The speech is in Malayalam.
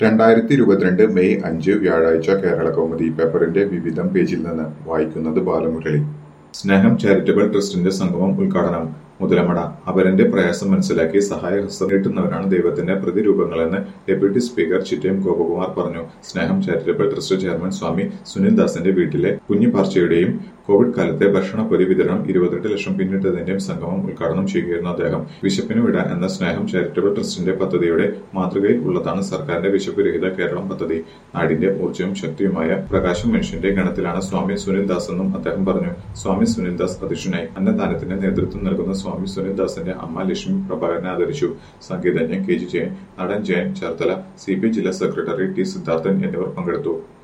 രണ്ടായിരത്തി ഇരുപത്തിരണ്ട് മെയ് അഞ്ച് വ്യാഴാഴ്ച കേരള കൗമുദി പേപ്പറിന്റെ വിവിധം പേജിൽ നിന്ന് വായിക്കുന്നത് ബാലമുരളി സ്നേഹം ചാരിറ്റബിൾ ട്രസ്റ്റിന്റെ സംഗമം ഉദ്ഘാടനം മുതലമട അവരന്റെ പ്രയാസം മനസ്സിലാക്കി സഹായഹസ്തം നീട്ടുന്നവരാണ് ദൈവത്തിന്റെ പ്രതിരൂപങ്ങളെന്ന് ഡെപ്യൂട്ടി സ്പീക്കർ ചിറ്റയം ഗോപകുമാർ പറഞ്ഞു സ്നേഹം charitable trust chairman Swami Sunil ദാസിന്റെ വീട്ടിലെ കുഞ്ഞിപ്പാർച്ചയുടെയും കോവിഡ് കാലത്തെ ഭക്ഷണപ്പൊതി വിതരണം ഇരുപത്തെട്ട് ലക്ഷം പിന്നിട്ടതിന്റെയും സംഗമം ഉദ്ഘാടനം ചെയ്യുകയായിരുന്നു അദ്ദേഹം വിശപ്പിന് വിട എന്ന സ്നേഹം ചാരിറ്റബിൾ ട്രസ്റ്റിന്റെ പദ്ധതിയുടെ മാതൃകയിൽ ഉള്ളതാണ് സർക്കാരിന്റെ വിശപ്പ് രഹിത കേരളം പദ്ധതി നാടിന്റെ ഊർജ്ജവും ശക്തിയുമായ പ്രകാശം മനുഷ്യന്റെ ഗണത്തിലാണ് സ്വാമി സുനിൽ ദാസ് എന്നും അദ്ദേഹം പറഞ്ഞു സ്വാമി സുനിൽ ദാസ് അധ്യക്ഷനായി അന്നദാനത്തിന് നേതൃത്വം നൽകുന്ന സ്വാമി സുനിൽ ദാസിന്റെ അമ്മ ലക്ഷ്മി പ്രഭാകരനെ ആദരിച്ചു സംഗീതജ്ഞൻ കെ ജി ജയൻ നടൻ ജയൻ ചേർത്തല സി പി ജില്ലാ സെക്രട്ടറി ടി സിദ്ധാർത്ഥൻ എന്നിവർ പങ്കെടുത്തു